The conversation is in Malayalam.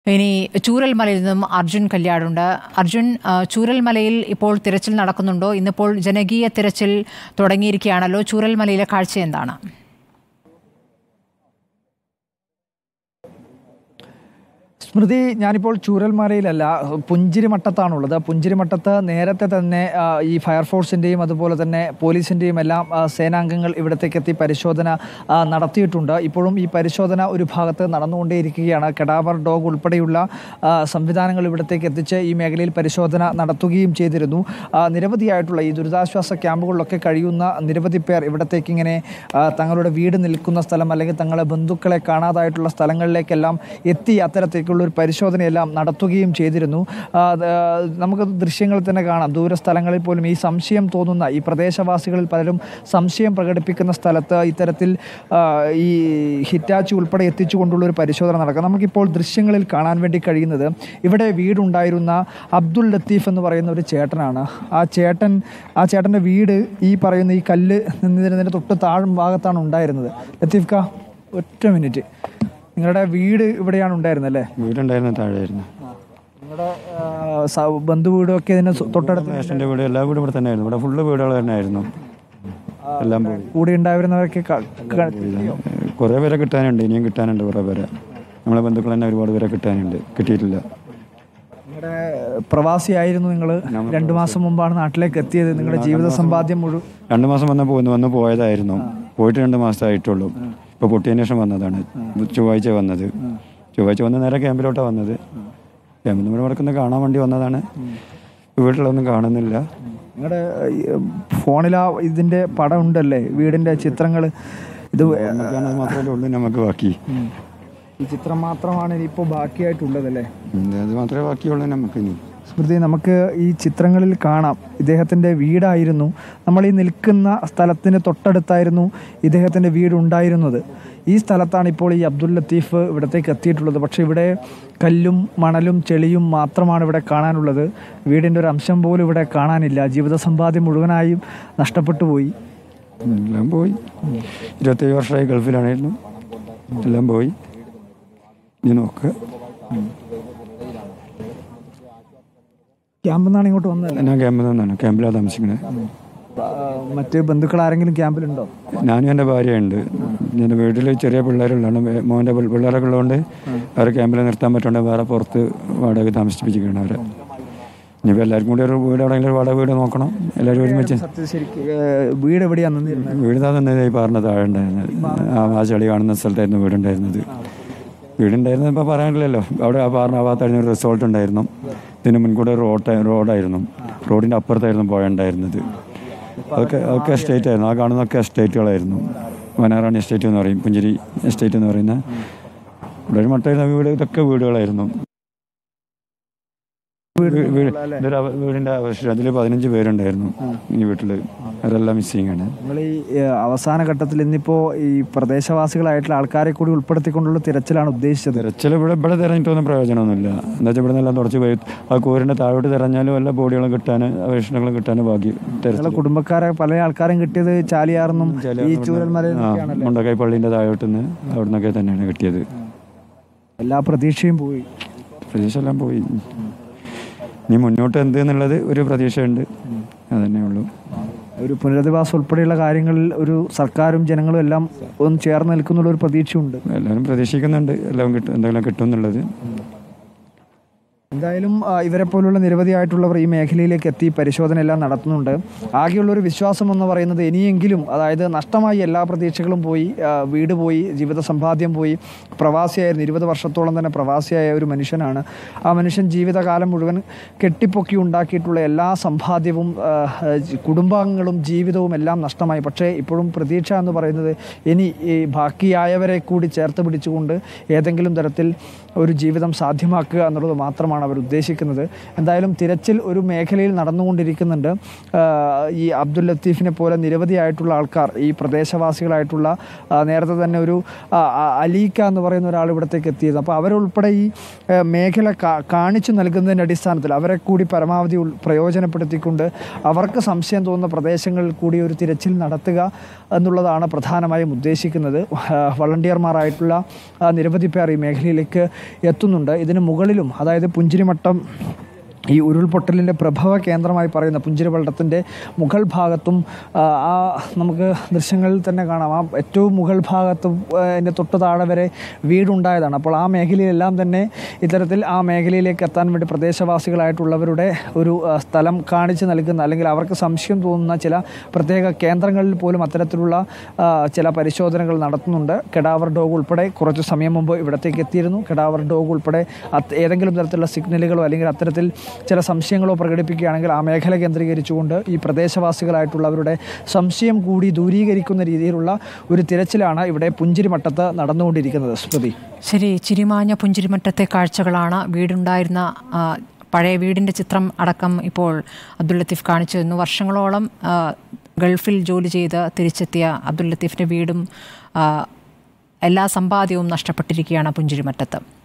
ഇനി ചൂരൽമലയിൽ നിന്നും അർജുൻ കല്യാടുണ്ട് അർജുൻ ആ, ചൂരൽമലയിൽ ഇപ്പോൾ തിരച്ചിൽ നടക്കുന്നുണ്ടോ ഇന്നിപ്പോൾ ജനകീയ തിരച്ചിൽ തുടങ്ങിയിരിക്കുകയാണല്ലോ ചൂരൽമലയിലെ കാഴ്ച എന്താണ് സ്മൃതി ഞാനിപ്പോൾ ചൂരൽമലയിലല്ല പുഞ്ചിരിമട്ടത്താണുള്ളത് പുഞ്ചിരിമട്ടത്ത് നേരത്തെ തന്നെ ആ, ഈ ഫയർഫോഴ്സിൻ്റെയും അതുപോലെ തന്നെ പോലീസിൻ്റെയും എല്ലാം ആ, സേനാംഗങ്ങൾ ഇവിടത്തേക്ക് എത്തി പരിശോധന ആ, നടത്തിയിട്ടുണ്ട് ഇപ്പോഴും ഈ പരിശോധന ഒരു ഭാഗത്ത് നടന്നുകൊണ്ടേയിരിക്കുകയാണ് കെഡാവർ ഡോഗ് ഉൾപ്പെടെയുള്ള ആ, സംവിധാനങ്ങൾ ഇവിടത്തേക്ക് എത്തിച്ച് ഈ മേഖലയിൽ പരിശോധന നടത്തുകയും ചെയ്തിരുന്നു ആ, നിരവധിയായിട്ടുള്ള ഈ ദുരിതാശ്വാസ ക്യാമ്പുകളിലൊക്കെ കഴിയുന്ന നിരവധി പേർ ഇവിടത്തേക്ക് ഇങ്ങനെ ആ, തങ്ങളുടെ വീട് നിൽക്കുന്ന സ്ഥലം അല്ലെങ്കിൽ തങ്ങളുടെ ബന്ധുക്കളെ കാണാതായിട്ടുള്ള സ്ഥലങ്ങളിലേക്കെല്ലാം എത്തി അത്തരത്തിലേക്കുള്ള ഒരു പരിശോധനയെല്ലാം നടത്തുകയും ചെയ്തിരുന്നു ആ, അത്, ആ, നമുക്ക് ദൃശ്യങ്ങൾ തന്നെ കാണാം ദൂര സ്ഥലങ്ങളിൽ പോലും ഈ സംശയം തോന്നുന്ന ഈ പ്രദേശവാസികളിൽ പലരും സംശയം പ്രകടിപ്പിക്കുന്ന സ്ഥലത്ത് ഇത്തരത്തിൽ ആ, ഈ ഹിറ്റാച്ചി ഉൾപ്പെടെ എത്തിച്ചുകൊണ്ടുള്ള ഒരു പരിശോധന നടക്കാം നമുക്കിപ്പോൾ ദൃശ്യങ്ങളിൽ കാണാൻ വേണ്ടി കഴിയുന്നത് ഇവിടെ വീടുണ്ടായിരുന്ന അബ്ദുൾ ലത്തീഫ് എന്ന് പറയുന്ന ഒരു ചേട്ടനാണ് ആ ചേട്ടൻ ആ ചേട്ടൻ്റെ വീട് ഈ പറയുന്ന ഈ കല്ല് നിന്നിരുന്നതിൻ്റെ തൊട്ട് താഴും ഭാഗത്താണ് ഉണ്ടായിരുന്നത് ലത്തീഫ് കാ ഒറ്റ മിനിറ്റ് നിങ്ങളുടെ വീട് ഇവിടെയാണ് ഉണ്ടായിരുന്നത് അല്ലേ വീടുണ്ടായിരുന്ന താഴെയായിരുന്നു നിങ്ങളുടെ ആ, സ- ബന്ധു വീടൊക്കെ ഇതിന് സു- തൊട്ടടുത്ത് മേശൻ്റെ വീട് എല്ലാ വീടും ഇവിടെ തന്നെയായിരുന്നു ഇവിടെ ഫുള്ള് വീടുകൾ തന്നെയായിരുന്നു എല്ലാം പോയി കൂടെ ഉണ്ടായിരുന്നവരൊക്കെ ക- ക- കുറേ പേരെ കിട്ടാനുണ്ട് ഇനിയും കിട്ടാനുണ്ട് കുറേ പേരെ നമ്മളെ ബന്ധുക്കൾ തന്നെ ഒരുപാട് പേരെ കിട്ടാനുണ്ട് കിട്ടിയിട്ടില്ല നിങ്ങളുടെ പ്രവാസിയായിരുന്നു നിങ്ങൾ രണ്ടു മാസം മുമ്പാണ് നാട്ടിലേക്ക് എത്തിയത് നിങ്ങളുടെ ജീവിത സമ്പാദ്യം മുഴുവൻ രണ്ട് മാസം വന്ന് പോയി വന്ന് പോയതായിരുന്നു പോയിട്ട് രണ്ട് മാസമായിട്ടുള്ളൂ ഇപ്പോൾ പൊട്ടിയതിന് ശേഷം വന്നതാണ് ചൊവ്വാഴ്ച വന്നത് ചൊവ്വാഴ്ച വന്ന് നേരെ ക്യാമ്പിലോട്ടാണ് വന്നത് ക്യാമ്പിൽ നമ്മൾ ഇവിടെ കാണാൻ വേണ്ടി വന്നതാണ് വീട്ടിലൊന്നും കാണുന്നില്ല നിങ്ങളുടെ ഫോണിലാ ഇതിന്റെ പടം ഉണ്ടല്ലേ വീടിന്റെ ചിത്രങ്ങൾ ഇത് കാണാൻ മാത്രമേ ഉള്ളൂ നമുക്ക് ബാക്കി ഈ ചിത്രം മാത്രമാണ് ഇനിയിപ്പോൾ ബാക്കിയായിട്ടുള്ളതല്ലേ ഉം, അത് മാത്രമേ ബാക്കിയുള്ളൂ നമുക്ക് ഇനി സ്മൃതി നമുക്ക് ഈ ചിത്രങ്ങളിൽ കാണാം ഇദ്ദേഹത്തിൻ്റെ വീടായിരുന്നു നമ്മൾ ഈ നിൽക്കുന്ന സ്ഥലത്തിന് തൊട്ടടുത്തായിരുന്നു ഇദ്ദേഹത്തിൻ്റെ വീടുണ്ടായിരുന്നത് ഈ സ്ഥലത്താണ് ഇപ്പോൾ ഈ അബ്ദുൽ ലത്തീഫ് ഇവിടത്തേക്ക് എത്തിയിട്ടുള്ളത് പക്ഷേ ഇവിടെ കല്ലും മണലും ചെളിയും മാത്രമാണ് ഇവിടെ കാണാനുള്ളത് വീടിൻ്റെ ഒരു അംശം പോലും ഇവിടെ കാണാനില്ല ജീവിത സമ്പാദ്യം മുഴുവനായും നഷ്ടപ്പെട്ടു പോയി എല്ലാം പോയി ഇരുപത്തേഴ് വർഷമായി ഗൾഫിലാണായിരുന്നു എല്ലാം പോയി ഇനി നോക്കുക ക്യാമ്പിൽ നിന്നാണ് ഇങ്ങോട്ട് വന്നത് ഞാൻ ക്യാമ്പിൽ നിന്നാണ് ക്യാമ്പിലാണ് താമസിക്കുന്നത് മറ്റ് ബന്ധുക്കൾ ആരെങ്കിലും ക്യാമ്പിലുണ്ടോ ഞാനും എൻ്റെ ഭാര്യയുണ്ട് എൻ്റെ വീട്ടിൽ ചെറിയ പിള്ളേരുള്ളതാണ് വേ- മോൻ്റെ പിൾ- പിള്ളേരൊക്കെ ഉള്ളതുകൊണ്ട് അവരെ ക്യാമ്പിൽ നിർത്താൻ പറ്റാണ്ട് വേറെ പുറത്ത് വാടക താമസിപ്പിച്ചിരിക്കുകയാണ് അവരെ ഇനിയിപ്പോൾ എല്ലാവർക്കും കൂടി ഒരു വീട് എവിടെയെങ്കിലും ഒരു വാടക വീട് നോക്കണം എല്ലാവരും ഒരുമിച്ച് സത്യം ശരിക്കും ഏഹ്, വീട് എവിടെയാണ് നിന്നിരുന്നത് വീട് താ തന്നെ ഈ പറഞ്ഞ താഴെ ഉണ്ടായിരുന്നത് ആ ആ ചെളി കാണുന്ന സ്ഥലത്തായിരുന്നു വീടുണ്ടായിരുന്നത് വീടുണ്ടായിരുന്നത് ഇപ്പോൾ പറയാനില്ലല്ലോ അവിടെ ആ പറഞ്ഞ ആ ഭാഗത്തായിരുന്നു ഒരു റിസോർട്ട് ഉണ്ടായിരുന്നു ഇതിന് മുൻകൂടെ റോഡ് റോഡായിരുന്നു റോഡിൻ്റെ അപ്പുറത്തായിരുന്നു പുഴ ഉണ്ടായിരുന്നത് അതൊക്കെ അതൊക്കെ എസ്റ്റേറ്റ് ആയിരുന്നു ആ കാണുന്നതൊക്കെ എസ്റ്റേറ്റുകളായിരുന്നു വനാറാണി എസ്റ്റേറ്റ് എന്ന് പറയും പുഞ്ചിരി എസ്റ്റേറ്റ് എന്ന് പറയുന്ന ഇവിടെ ഒരു മട്ടായിരുന്ന വീട് ഇതൊക്കെ വീടുകളായിരുന്നു വീട് വീട് ഇതൊരു അവ- വീടിൻ്റെ ആവശ്യം അതിൽ പതിനഞ്ച് പേരുണ്ടായിരുന്നു ഈ വീട്ടിൽ അവരെല്ലാം മിസ്സിങ് ആണ് നിങ്ങൾ ഈ ഏഹ്, അവസാന ഘട്ടത്തിൽ ഇന്നിപ്പോൾ ഈ പ്രദേശവാസികളായിട്ടുള്ള ആൾക്കാരെ കൂടി ഉൾപ്പെടുത്തിക്കൊണ്ടുള്ള തിരച്ചിലാണ് ഉദ്ദേശിച്ചത് തിരച്ചിൽ ഇവിടെ ഇവിടെ തിരഞ്ഞിട്ടൊന്നും പ്രയോജനമൊന്നുമില്ല എന്താ വെച്ചാൽ ഇവിടെ നിന്നെല്ലാം തുടച്ച് പോയി ആ കൂരിൻ്റെ താഴോട്ട് തിരഞ്ഞാലും വല്ല ബോഡികളും കിട്ടാൻ അവശേഷണങ്ങളും കിട്ടാൻ ബാക്കി നിങ്ങളെ തിരച്ചിൽ കുടുംബക്കാരെ പല ആൾക്കാരും കിട്ടിയത് ചാലിയാറിനും ഈ ചൂരൽമലയിൽ ആ നിന്നൊക്കെയാണല്ലോ മുണ്ടക്കൈ പള്ളീൻ്റെ താഴോട്ട് നിന്ന് അവിടെ നിന്നൊക്കെ തന്നെയാണ് കിട്ടിയത് എല്ലാ പ്രതീക്ഷയും പോയി പ്രതീക്ഷ എല്ലാം പോയി ഇനി മുന്നോട്ട് എന്ത് എന്നുള്ളത് ഒരു പ്രതീക്ഷയുണ്ട് അതന്നെ ഉള്ളൂ ഒരു പുനരധിവാസം ഉൾപ്പെടെയുള്ള കാര്യങ്ങളിൽ ഒരു സർക്കാരും ജനങ്ങളും എല്ലാം ഒന്ന് ചേർന്ന് നിൽക്കുന്നുള്ള ഒരു പ്രതീക്ഷയുണ്ട് എല്ലാവരും പ്രതീക്ഷിക്കുന്നുണ്ട് എല്ലാം കിട്ടും എന്തെങ്കിലും കിട്ടും എന്നുള്ളത് എന്തായാലും ആ, ഇവരെ പോലുള്ള നിരവധിയായിട്ടുള്ളവർ ഈ മേഖലയിലേക്ക് എത്തി പരിശോധന എല്ലാം നടത്തുന്നുണ്ട് ആകെയുള്ള ഒരു വിശ്വാസം എന്ന് പറയുന്നത് ഇനിയെങ്കിലും അതായത് നഷ്ടമായി എല്ലാ പ്രതീക്ഷകളും പോയി ആ, വീട് പോയി ജീവിത സമ്പാദ്യം പോയി പ്രവാസിയായിരുന്നു ഇരുപത് വർഷത്തോളം തന്നെ പ്രവാസിയായ ഒരു മനുഷ്യനാണ് ആ മനുഷ്യൻ ജീവിതകാലം മുഴുവൻ കെട്ടിപ്പൊക്കി ഉണ്ടാക്കിയിട്ടുള്ള എല്ലാ സമ്പാദ്യവും ആ, ജി- കുടുംബാംഗങ്ങളും ജീവിതവും എല്ലാം നഷ്ടമായി പക്ഷേ ഇപ്പോഴും പ്രതീക്ഷ എന്ന് പറയുന്നത് ഇനി ഈ ബാക്കിയായവരെ കൂടി ചേർത്ത് പിടിച്ചുകൊണ്ട് ഏതെങ്കിലും തരത്തിൽ ഒരു ജീവിതം സാധ്യമാക്കുക എന്നുള്ളത് മാത്രമാണ് കണ്ടെത്താനാണ് അവർ ഉദ്ദേശിക്കുന്നത് എന്തായാലും തിരച്ചിൽ ഒരു മേഖലയിൽ നടന്നുകൊണ്ടിരിക്കുന്നുണ്ട് ആ, ഈ അബ്ദുൽ ലത്തീഫിനെ പോലെ നിരവധിയായിട്ടുള്ള ആൾക്കാർ ഈ പ്രദേശവാസികളായിട്ടുള്ള ആ, നേരത്തെ തന്നെ ഒരു ആ, ആ, അലീക്ക എന്ന് പറയുന്ന ഒരാൾ ഇവിടത്തേക്ക് എത്തിയത് അപ്പോൾ അവരുൾപ്പെടെ ഈ ആ, മേഖല കാ- കാണിച്ചു നൽകുന്നതിൻ്റെ അടിസ്ഥാനത്തിൽ അവരെ കൂടി പരമാവധി ഉൾ- പ്രയോജനപ്പെടുത്തിക്കൊണ്ട് അവർക്ക് സംശയം തോന്നുന്ന പ്രദേശങ്ങളിൽ കൂടി ഒരു തിരച്ചിൽ നടത്തുക എന്നുള്ളതാണ് പ്രധാനമായും ഉദ്ദേശിക്കുന്നത് ആ, വളണ്ടിയർമാരായിട്ടുള്ള ആ, നിരവധി പേർ ഈ മേഖലയിലേക്ക് എത്തുന്നുണ്ട് ഇതിന് മുകളിലും അതായത് പുഞ്ചിരിമട്ടം ഈ ഉരുൾപൊട്ടലിൻ്റെ പ്രഭവ കേന്ദ്രമായി പറയുന്ന പുഞ്ചിരിവെള്ളത്തിൻ്റെ മുകൾ ഭാഗത്തും ആ, ആ നമുക്ക് ദൃശ്യങ്ങളിൽ തന്നെ കാണാം ആ ഏറ്റവും മുകൾ ഭാഗത്തും ആ, അതിൻ്റെ തൊട്ട് താഴെ വരെ വീടുണ്ടായതാണ് അപ്പോൾ ആ മേഖലയിലെല്ലാം തന്നെ ഇത്തരത്തിൽ ആ മേഖലയിലേക്ക് എത്താൻ വേണ്ടി പ്രദേശവാസികളായിട്ടുള്ളവരുടെ ഒരു ആ, സ്ഥലം കാണിച്ചു നൽകുന്ന അല്ലെങ്കിൽ അവർക്ക് സംശയം തോന്നുന്ന ചില പ്രത്യേക കേന്ദ്രങ്ങളിൽ പോലും അത്തരത്തിലുള്ള ആ, ചില പരിശോധനകൾ നടത്തുന്നുണ്ട് കെഡാവർ ഡോഗ് ഉൾപ്പെടെ കുറച്ച് സമയം മുമ്പ് ഇവിടത്തേക്ക് എത്തിയിരുന്നു കെഡാവർ ഡോഗ് ഉൾപ്പെടെ അത് ഏതെങ്കിലും തരത്തിലുള്ള സിഗ്നലുകളോ അല്ലെങ്കിൽ അത്തരത്തിൽ ചില സംശയങ്ങളോ പ്രകടിപ്പിക്കുകയാണെങ്കിൽ ആ മേഖല കേന്ദ്രീകരിച്ചുകൊണ്ട് ഈ പ്രദേശവാസികളായിട്ടുള്ളവരുടെ സംശയം കൂടി ദൂരീകരിക്കുന്ന രീതിയിലുള്ള ഒരു തിരച്ചിലാണ് ഇവിടെ പുഞ്ചിരിമട്ടത്ത് നടന്നുകൊണ്ടിരിക്കുന്നത് സ്മൃതി ശരി ചിരിമാഞ്ഞ പുഞ്ചിരിമറ്റത്തെ കാഴ്ചകളാണ് വീടുണ്ടായിരുന്ന ആ, പഴയ വീടിൻ്റെ ചിത്രം അടക്കം ഇപ്പോൾ അബ്ദുൽ ലത്തീഫ് കാണിച്ചു തന്നു വർഷങ്ങളോളം ആ, ഗൾഫിൽ ജോലി ചെയ്ത് തിരിച്ചെത്തിയ അബ്ദുൽ ലത്തീഫിൻ്റെ വീടും ആ, എല്ലാ സമ്പാദ്യവും നഷ്ടപ്പെട്ടിരിക്കുകയാണ് പുഞ്ചിരിമറ്റത്ത്